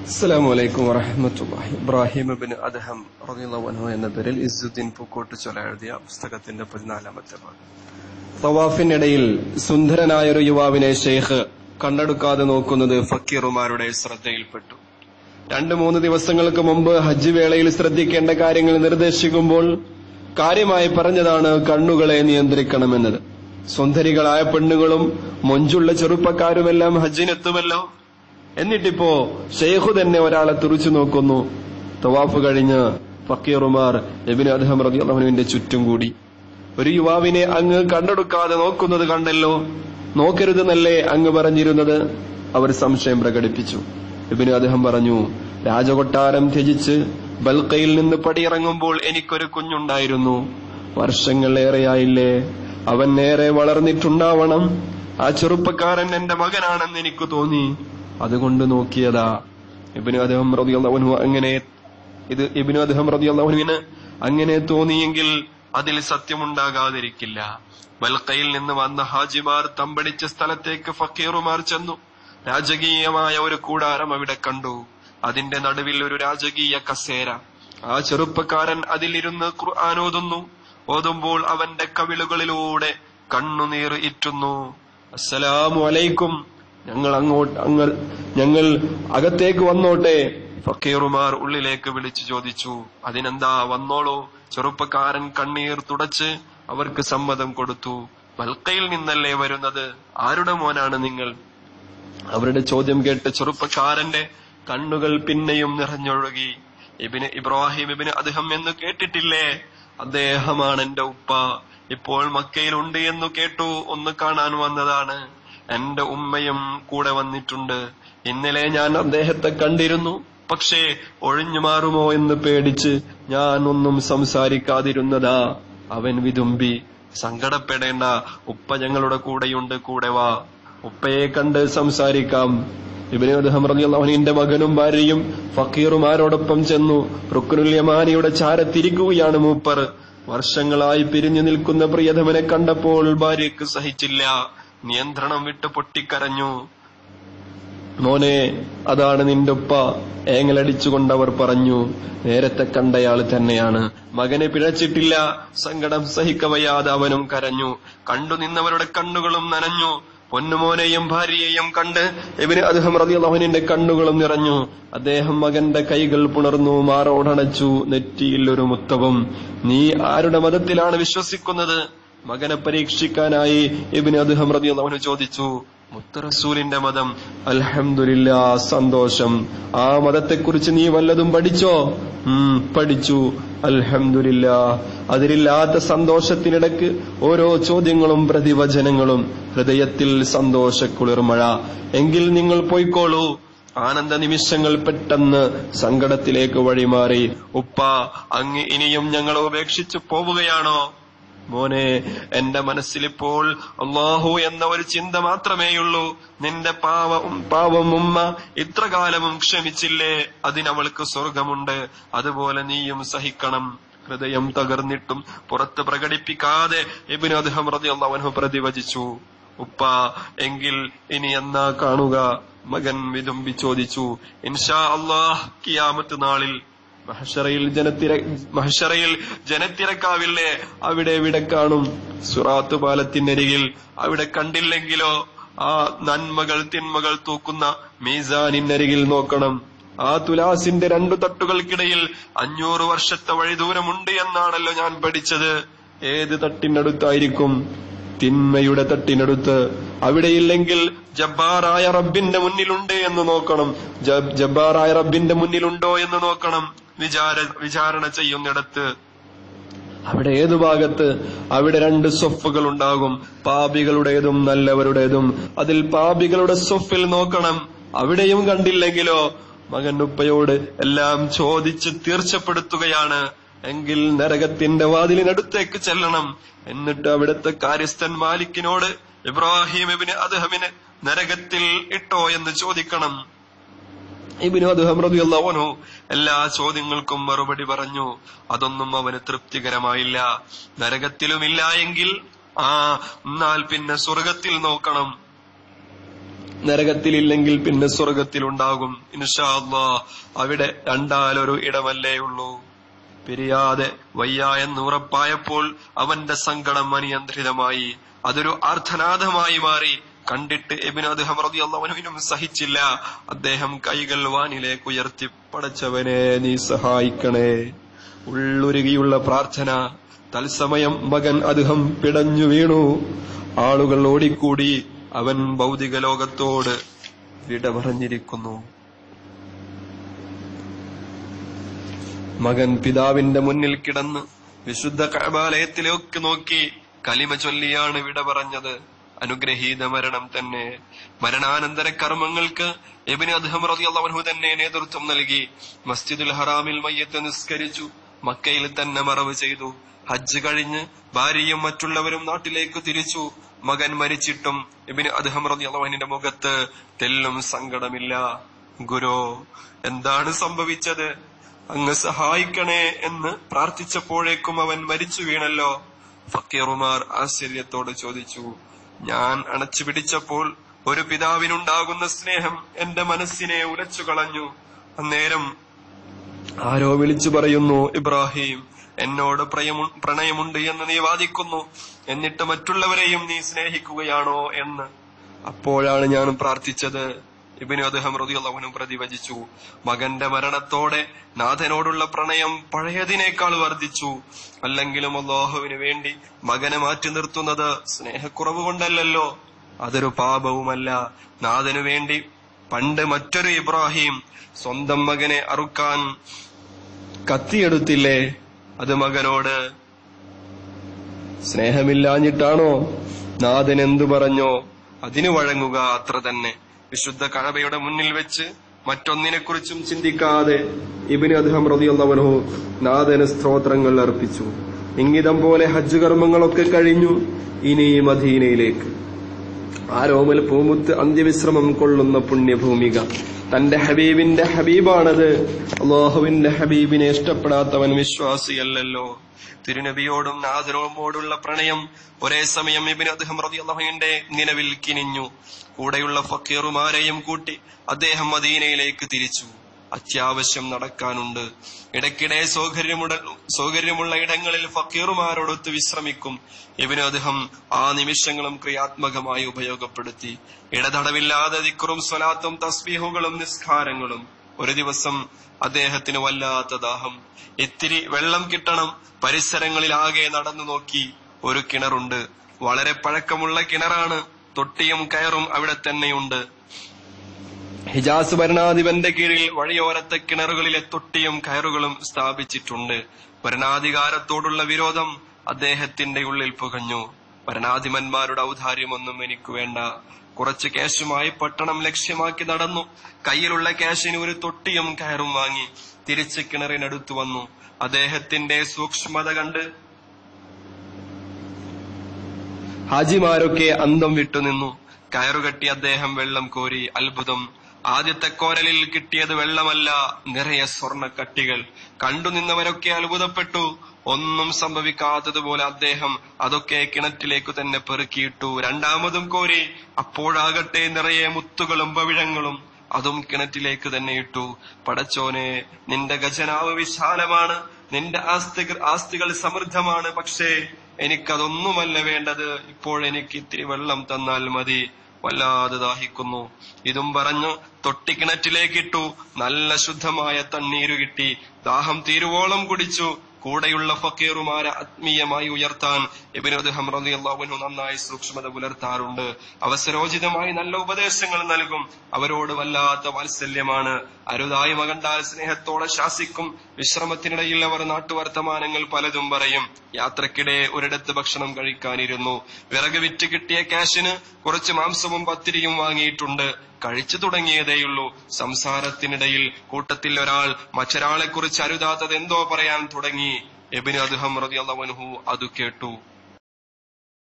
അസ്സലാമു അലൈക്കും വറഹമത്തുള്ളാഹി ഇബ്രാഹിം ബിൻ അദ്ഹം റളിയല്ലാഹു അൻഹു എന്ന പേരിൽ ഇസ്സുദ്ദീൻ പൂക്കോട്ട് ചൊല എഴുതിയ പുസ്തകത്തിന്റെ പതിനാലാമത്തെ ഭാഗം തവാഫിനിടയിൽ സുന്ദരനായ ഒരു യുവാവിനെ ഷെയ്ഖ് കണ്ടെടുക്കാതെ നോക്കുന്നത് ഫക്കീറുമാരുടെ ശ്രദ്ധയിൽപ്പെട്ടു രണ്ടു മൂന്ന് ദിവസങ്ങൾക്ക് മുമ്പ് ഹജ്ജ് വേളയിൽ ശ്രദ്ധിക്കേണ്ട കാര്യങ്ങൾ നിർദ്ദേശിക്കുമ്പോൾ കാര്യമായി പറഞ്ഞതാണ് കണ്ണുകളെ നിയന്ത്രിക്കണമെന്നത് സുന്ദരികളായ പെണ്ണുകളും മൊഞ്ചുള്ള ചെറുപ്പക്കാരുമെല്ലാം ഹജ്ജിനെത്തുമല്ലോ എന്നിട്ടിപ്പോ ഷെയ്ഖു തന്നെ ഒരാളെ തുറിച്ചു നോക്കുന്നു തവാഫ് കഴിഞ്ഞ് ഫക്കീറുമാർ എബിന് അദ്ഹം റതിയുള്ളവനുവിന്റെ ചുറ്റും കൂടി ഒരു യുവാവിനെ അങ്ങ് കണ്ടെടുക്കാതെ നോക്കുന്നത് കണ്ടല്ലോ നോക്കരുതെന്നല്ലേ അങ്ങ് പറഞ്ഞിരുന്നത് അവർ സംശയം പ്രകടിപ്പിച്ചു ഇബിന് അദ്ദേഹം പറഞ്ഞു രാജകൊട്ടാരം ത്യജിച്ച് ബൽക്കയിൽ നിന്ന് പടിയിറങ്ങുമ്പോൾ എനിക്കൊരു കുഞ്ഞുണ്ടായിരുന്നു വർഷങ്ങളേറെയായില്ലേ അവൻ നേരെ വളർന്നിട്ടുണ്ടാവണം ആ ചെറുപ്പക്കാരൻ എന്റെ മകനാണെന്ന് എനിക്ക് തോന്നി അതുകൊണ്ട് നോക്കിയതാ ഇബിനു അദ്ദേഹം റതിയുള്ളവനു അങ്ങനെ ഇത് ഇബിനു അദ്ദേഹം റതിയുള്ളവനുവിന് അങ്ങനെ തോന്നിയെങ്കിൽ അതിൽ സത്യമുണ്ടാകാതിരിക്കില്ല ബൽക്കയിൽ നിന്ന് വന്ന ഹാജിമാർ തമ്പടിച്ച സ്ഥലത്തേക്ക് ഫക്കീറുമാർ ചെന്നു രാജകീയമായ ഒരു കൂടാരം അവിടെ കണ്ടു അതിന്റെ നടുവിൽ ഒരു രാജകീയ കസേര ആ ചെറുപ്പക്കാരൻ അതിലിരുന്ന് ഖുർആൻ ഓതുന്നു ഓതുമ്പോൾ അവന്റെ കവിളുകളിലൂടെ കണ്ണുനീർ ഇറ്റുന്നു അസ്സലാമു അലൈക്കും ഞങ്ങൾ അങ്ങോട്ട് അങ്ങ് ഞങ്ങൾ അകത്തേക്ക് വന്നോട്ടെ ഫക്കീറുമാർ ഉള്ളിലേക്ക് വിളിച്ചു ചോദിച്ചു അതിനെന്താ വന്നോളൂ ചെറുപ്പക്കാരൻ കണ്ണീർ തുടച്ച് അവർക്ക് സമ്മതം കൊടുത്തു വൽക്കയിൽ നിന്നല്ലേ വരുന്നത് ആരുടെ മോനാണ് നിങ്ങൾ അവരുടെ ചോദ്യം കേട്ട് ചെറുപ്പക്കാരന്റെ കണ്ണുകൾ പിന്നെയും നിറഞ്ഞൊഴുകി ഇബിന് ഇബ്രാഹിം ഇബിന് അദ്ദേഹം എന്ന് കേട്ടിട്ടില്ലേ അദ്ദേഹമാണ് എന്റെ ഉപ്പ ഇപ്പോൾ മക്കയിലുണ്ട് എന്ന് കേട്ടു ഒന്ന് കാണാൻ വന്നതാണ് എന്റെ ഉമ്മയും കൂടെ വന്നിട്ടുണ്ട് ഇന്നലെ ഞാൻ അദ്ദേഹത്തെ കണ്ടിരുന്നു പക്ഷേ ഒഴിഞ്ഞു മാറുമോ എന്ന് പേടിച്ച് ഞാൻ ഒന്നും സംസാരിക്കാതിരുന്നതാ അവൻ വിതുമ്പി സങ്കടപ്പെടേണ്ട ഉപ്പ ഞങ്ങളുടെ കൂടെയുണ്ട് കൂടെ വാ ഉപ്പയെ കണ്ട് സംസാരിക്കാം ഇബിന് അദ്ദേഹം റളിയല്ലാഹുവിന്റെ മകനും ഭാര്യയും ഫക്കീറുമാരോടൊപ്പം ചെന്നു റുക്കുനുൽ യമാനിയുടെ ചാരത്തിരിക്കുകയാണ് മൂപ്പർ വർഷങ്ങളായി പിരിഞ്ഞു നിൽക്കുന്ന പ്രിയതമനെ കണ്ടപ്പോൾ ഭാര്യയ്ക്ക് സഹിച്ചില്ല നിയന്ത്രണം വിട്ട് പൊട്ടിക്കരഞ്ഞു മോനെ അതാണ് നിന്റെ ഉപ്പ ഏങ്ങലടിച്ചുകൊണ്ടവർ പറഞ്ഞു നേരത്തെ കണ്ടയാൾ തന്നെയാണ് മകനെ പിഴച്ചിട്ടില്ല സങ്കടം സഹിക്കവയ്യാതെ അവനും കരഞ്ഞു കണ്ടു നിന്നവരുടെ കണ്ണുകളും നനഞ്ഞു പൊന്നുമോനെയും ഭാര്യയെയും കണ്ട് ഇവന് അദ്ദേഹം റതിയുള്ളവനിന്റെ കണ്ണുകളും നിറഞ്ഞു അദ്ദേഹം മകന്റെ കൈകൾ പുണർന്നു മാറോടണച്ചു നെറ്റിയിൽ ഒരു മുത്തവും നീ ആരുടെ മതത്തിലാണ് വിശ്വസിക്കുന്നത് മകനെ പരീക്ഷിക്കാനായി ഇബിന് അദ്ദേഹം റതിയുള്ളവന് ചോദിച്ചു മുത്തറസൂലിന്റെ മതം അൽഹംദുലില്ല സന്തോഷം ആ മതത്തെക്കുറിച്ച് നീ വല്ലതും പഠിച്ചോ ഉം പഠിച്ചു അൽഹംദുലില്ല അതിലില്ലാത്ത സന്തോഷത്തിനിടക്ക് ഓരോ ചോദ്യങ്ങളും പ്രതിവചനങ്ങളും ഹൃദയത്തിൽ സന്തോഷക്കുളിർമഴ എങ്കിൽ നിങ്ങൾ പോയിക്കോളൂ ആനന്ദ നിമിഷങ്ങൾ പെട്ടെന്ന് സങ്കടത്തിലേക്ക് വഴിമാറി ഉപ്പ അങ്ങ് ഇനിയും ഞങ്ങളെ ഉപേക്ഷിച്ചു പോവുകയാണോ മോനെ എന്റെ മനസ്സിലിപ്പോൾ അള്ളാഹു എന്ന ഒരു ചിന്ത മാത്രമേയുള്ളൂ നിന്റെ പാവം പാവം ഉമ്മ ഇത്ര കാലവും ക്ഷമിച്ചില്ലേ അതിനവൾക്ക് സ്വർഗമുണ്ട് അതുപോലെ നീയും സഹിക്കണം ഹൃദയം തകർന്നിട്ടും പുറത്ത് പ്രകടിപ്പിക്കാതെ ഇബിന് അദ്ദേഹം റതിയല്ലാവൻഹു പ്രതിവചിച്ചു ഉപ്പ എങ്കിൽ ഇനി എന്നാ കാണുക മകൻ വിതുമ്പി ചോദിച്ചു ഇൻഷാ അള്ളാഹ് കിയാമത്ത് നാളിൽ മഹഷറയിൽ ജനത്തിര മഹഷറയിൽ ജനത്തിരക്കാവില്ലേ അവിടെ എവിടെ കാണും സുറാത്ത് പാലത്തിനരികിൽ അവിടെ കണ്ടില്ലെങ്കിലോ ആ നന്മകൾ തിന്മകൾ തൂക്കുന്ന മീസാനിനരികിൽ നോക്കണം ആ തുലാസിന്റെ രണ്ടു തട്ടുകൾക്കിടയിൽ അഞ്ഞൂറ് വർഷത്തെ വഴി ദൂരമുണ്ട് എന്നാണല്ലോ ഞാൻ പഠിച്ചത് ഏത് തട്ടിനടുത്തായിരിക്കും തിന്മയുടെ തട്ടിനടുത്ത് അവിടെയില്ലെങ്കിൽ ജബ്ബാറായ റബ്ബിന്റെ മുന്നിലുണ്ട് എന്ന് നോക്കണം ജബ്ബാറായ റബ്ബിന്റെ മുന്നിലുണ്ടോ എന്ന് നോക്കണം വിചാര വിചാരണ ചെയ്യുന്നിടത്ത് അവിടെ ഏതു ഭാഗത്ത് അവിടെ രണ്ട് സൊഫുകൾ ഉണ്ടാകും പാപികളുടേതും നല്ലവരുടേതും അതിൽ പാപികളുടെ സൊഫിൽ നോക്കണം അവിടെയും കണ്ടില്ലെങ്കിലോ മകൻ ഉപ്പയോട് എല്ലാം ചോദിച്ച് തീർച്ചപ്പെടുത്തുകയാണ് എങ്കിൽ നരകത്തിന്റെ വാതിലിനടുത്തേക്ക് ചെല്ലണം എന്നിട്ട് അവിടുത്തെ കാര്യസ്ഥൻ മാലിക്കിനോട് ഇബ്രാഹിം ഇബിന് അദ്ദേഹമിന് നരകത്തിൽ ഇട്ടോ എന്ന് ചോദിക്കണം ഇബിനു അദ്ദേഹം റതിയല്ലാവനു എല്ലാ ചോദ്യങ്ങൾക്കും മറുപടി പറഞ്ഞു അതൊന്നും അവന് തൃപ്തികരമായില്ല നരകത്തിലുമില്ല എങ്കിൽ ആ എന്നാൽ പിന്നെ സ്വർഗത്തിൽ നോക്കണം നരകത്തിലില്ലെങ്കിൽ പിന്നെ സ്വർഗത്തിലുണ്ടാകും ഇൻഷാ അല്ലാ അവിടെ രണ്ടാലൊരു ഇടമല്ലേ ഉള്ളൂ പിരിയാതെ വയ്യ എന്ന് ഉറപ്പായപ്പോൾ അവന്റെ സങ്കടം അനിയന്ത്രിതമായി അതൊരു ആർത്തനാദമായി മാറി കണ്ടിട്ട് എബിൻ അദ്ദേഹം റളിയല്ലാഹുവിനും സഹിച്ചില്ല അദ്ദേഹം കൈകൾ വാനിലേക്ക് ഉയർത്തി പടച്ചവനെ നീ സഹായിക്കണേ ഉള്ളുരുകിയുള്ള പ്രാർത്ഥന തത്സമയം മകൻ അദ്ദേഹം പിടഞ്ഞു വീണു ആളുകൾ ഓടിക്കൂടി അവൻ ഭൗതിക ലോകത്തോട് വിട പറഞ്ഞിരിക്കുന്നു മകൻ പിതാവിന്റെ മുന്നിൽ കിടന്ന് വിശുദ്ധ കഴബാലയത്തിലേക്ക് നോക്കി കലിമ ചൊല്ലിയാണ് വിട പറഞ്ഞത് അനുഗ്രഹീത മരണം തന്നെ മരണാനന്തര കർമ്മങ്ങൾക്ക് എബിന് അദ്ഹം റളിയല്ലാഹു തന്നെ നേതൃത്വം നൽകി മസ്ജിദുൽ ഹറാമിൽ മയ്യത്ത് നിസ്കരിച്ചു മക്കയിൽ തന്നെ മറവ് ചെയ്തു ഹജ്ജ് കഴിഞ്ഞ് ഭാര്യയും മറ്റുള്ളവരും നാട്ടിലേക്ക് തിരിച്ചു മകൻ മരിച്ചിട്ടും ഇബിന് അദ്ഹം റളിയല്ലാഹുവിന്റെ മുഖത്ത് തെല്ലും സങ്കടമില്ല ഗുരു എന്താണ് സംഭവിച്ചത് അങ്ങ് സഹായിക്കണേ എന്ന് പ്രാർത്ഥിച്ചപ്പോഴേക്കും അവൻ മരിച്ചു വീണല്ലോ ഫക്കീറുമാർ ആശ്ചര്യത്തോട് ചോദിച്ചു ഞാൻ അണച്ചു പിടിച്ചപ്പോൾ ഒരു പിതാവിനുണ്ടാകുന്ന സ്നേഹം എന്റെ മനസ്സിനെ ഉലച്ചു കളഞ്ഞു അന്നേരം ആരോ വിളിച്ചു പറയുന്നു ഇബ്രാഹിം എന്നോട് പ്രയമു- പ്രണയമുണ്ട് എന്ന് നീ വാദിക്കുന്നു എന്നിട്ട് മറ്റുള്ളവരെയും നീ സ്നേഹിക്കുകയാണോ എന്ന് അപ്പോഴാണ് ഞാൻ പ്രാർത്ഥിച്ചത് ഇബിനു അദ്ദേഹം റതിയുള്ളവനും പ്രതിവചിച്ചു മകന്റെ മരണത്തോടെ നാഥനോടുള്ള പ്രണയം പഴയതിനേക്കാൾ വർദ്ധിച്ചു അല്ലെങ്കിലും അള്ളാഹുവിന് വേണ്ടി മകനെ മാറ്റി നിർത്തുന്നത് സ്നേഹക്കുറവ് കൊണ്ടല്ലല്ലോ അതൊരു പാപവുമല്ല നാഥനു വേണ്ടി പണ്ട് മറ്റൊരു ഇബ്രാഹിം സ്വന്തം മകനെ അറുക്കാൻ കത്തിയെടുത്തില്ലേ അത് മകനോട് സ്നേഹമില്ലാഞ്ഞിട്ടാണോ നാഥൻ എന്തു പറഞ്ഞോ അതിനു വഴങ്ങുക അത്ര തന്നെ വിശുദ്ധ കഴബയുടെ മുന്നിൽ വെച്ച് മറ്റൊന്നിനെക്കുറിച്ചും ചിന്തിക്കാതെ ഇബിന് അദ്ദേഹം റതിയുള്ളവനോ നാഥന് സ്തോത്രങ്ങൾ അർപ്പിച്ചു ഇംഗിതം പോലെ ഹജ്ജ് കർമ്മങ്ങളൊക്കെ കഴിഞ്ഞു ഇനി മദീനയിലേക്ക് ആരോമൽ പൂമുത്ത് അന്ത്യവിശ്രമം കൊള്ളുന്ന പുണ്യഭൂമിക തന്റെ ഹബീബിന്റെ ഹബീബാണത് അള്ളാഹുവിന്റെ ഹബീബിനെ ഇഷ്ടപ്പെടാത്തവൻ വിശ്വാസിയല്ലല്ലോ തിരുനബിയോടും നാദരോമോടുള്ള പ്രണയം ഒരേ സമയം ഇബിൻ അദ്ദേഹം റതിയല്ലാഹുവിന്റെ നിലവിൽ കിനിഞ്ഞു കൂടെയുള്ള ഫക്കീറുമാരെയും കൂട്ടി അദ്ദേഹം മദീനയിലേക്ക് തിരിച്ചു അത്യാവശ്യം നടക്കാനുണ്ട് ഇടയ്ക്കിടെ സൗകര്യമുട സൗകര്യമുള്ള ഇടങ്ങളിൽ ഫക്കീറുമാരോടൊത്ത് വിശ്രമിക്കും ഇവന് അദ്ദേഹം ആ നിമിഷങ്ങളും ക്രിയാത്മകമായി ഉപയോഗപ്പെടുത്തി ഇടതടവില്ലാതെ ദിക്റും സ്വലാത്തും തസ്ബീഹുകളും നിസ്കാരങ്ങളും ഒരു ദിവസം അദ്ദേഹത്തിന് വല്ലാത്ത ദാഹം ഇത്തിരി വെള്ളം കിട്ടണം പരിസരങ്ങളിലാകെ നടന്നു നോക്കി ഒരു കിണറുണ്ട് വളരെ പഴക്കമുള്ള കിണറാണ് തൊട്ടിയും കയറും അവിടെ തന്നെയുണ്ട് ഹിജാസ് ഭരണാധിപന്റെ കീഴിൽ വഴിയോരത്തെ കിണറുകളിലെ തൊട്ടിയും കയറുകളും സ്ഥാപിച്ചിട്ടുണ്ട് ഭരണാധികാരത്തോടുള്ള വിരോധം അദ്ദേഹത്തിന്റെ ഉള്ളിൽ പുകഞ്ഞു ഭരണാധിപന്മാരുടെ ഔദാര്യമൊന്നും എനിക്ക് വേണ്ട കുറച്ച് ക്യാഷുമായി പട്ടണം ലക്ഷ്യമാക്കി നടന്നു കയ്യിലുള്ള ക്യാഷിന് ഒരു തൊട്ടിയും കയറും വാങ്ങി തിരിച്ച് കിണറിനടുത്തു വന്നു അദ്ദേഹത്തിന്റെ സൂക്ഷ്മത കണ്ട് ഹാജിമാരൊക്കെ അന്തം വിട്ടുനിന്നു കയറുകെട്ടി അദ്ദേഹം വെള്ളം കോരി അത്ഭുതം ആദ്യത്തെ കോരലിൽ കിട്ടിയത് വെള്ളമല്ല നിറയെ സ്വർണ്ണക്കട്ടികൾ കണ്ടുനിന്നവരൊക്കെ അത്ഭുതപ്പെട്ടു ഒന്നും സംഭവിക്കാത്തതുപോലെ അദ്ദേഹം അതൊക്കെ കിണറ്റിലേക്ക് തന്നെ പെറുക്കിയിട്ടു രണ്ടാമതും കോരി അപ്പോഴാകട്ടെ നിറയെ മുത്തുകളും പവിഴങ്ങളും അതും കിണറ്റിലേക്ക് തന്നെ ഇട്ടു പടച്ചോനെ നിന്റെ ഖജനാവ് വിശാലമാണ് നിന്റെ ആസ്തികൾ ആസ്തികൾ സമൃദ്ധമാണ് പക്ഷേ എനിക്കതൊന്നുമല്ല വേണ്ടത് ഇപ്പോൾ എനിക്ക് ഇത്തിരി വെള്ളം തന്നാൽ മതി വല്ലാതെ ദാഹിക്കുന്നു ഇതും പറഞ്ഞു തൊട്ടിക്കിണറ്റിലേക്കിട്ടു നല്ല ശുദ്ധമായ തണ്ണീരു കിട്ടി ദാഹം തീരുവോളം കുടിച്ചു കൂടെയുള്ള ഫക്കീറുമാരെ ആത്മീയമായി ഉയർത്താൻ ഇബിനുദ്ഹം റളിയല്ലാഹു നന്നായി സൂക്ഷ്മത പുലർത്താറുണ്ട് അവസരോചിതമായി നല്ല ഉപദേശങ്ങൾ നൽകും അവരോട് വല്ലാത്ത വാത്സല്യമാണ് അരുതായ്മ കണ്ടാൽ സ്നേഹത്തോടെ ശാസിക്കും വിശ്രമത്തിനിടയിൽ അവർ നാട്ടുവർത്തമാനങ്ങൾ പലതും പറയും യാത്രക്കിടെ ഒരിടത്ത് ഭക്ഷണം കഴിക്കാനിരുന്നു വിറക് വിറ്റ് കിട്ടിയ ക്യാഷിന് കുറച്ച് മാംസവും പത്തിരിയും വാങ്ങിയിട്ടുണ്ട് കഴിച്ചു തുടങ്ങിയതേയുള്ളൂ സംസാരത്തിനിടയിൽ കൂട്ടത്തിൽ ഒരാൾ മറ്റൊരാളെ കുറിച്ച് അരുതാത്തത് എന്തോ പറയാൻ തുടങ്ങി എബിന് അദ്ദേഹം റളിയല്ലാഹു അൻഹു അത് കേട്ടു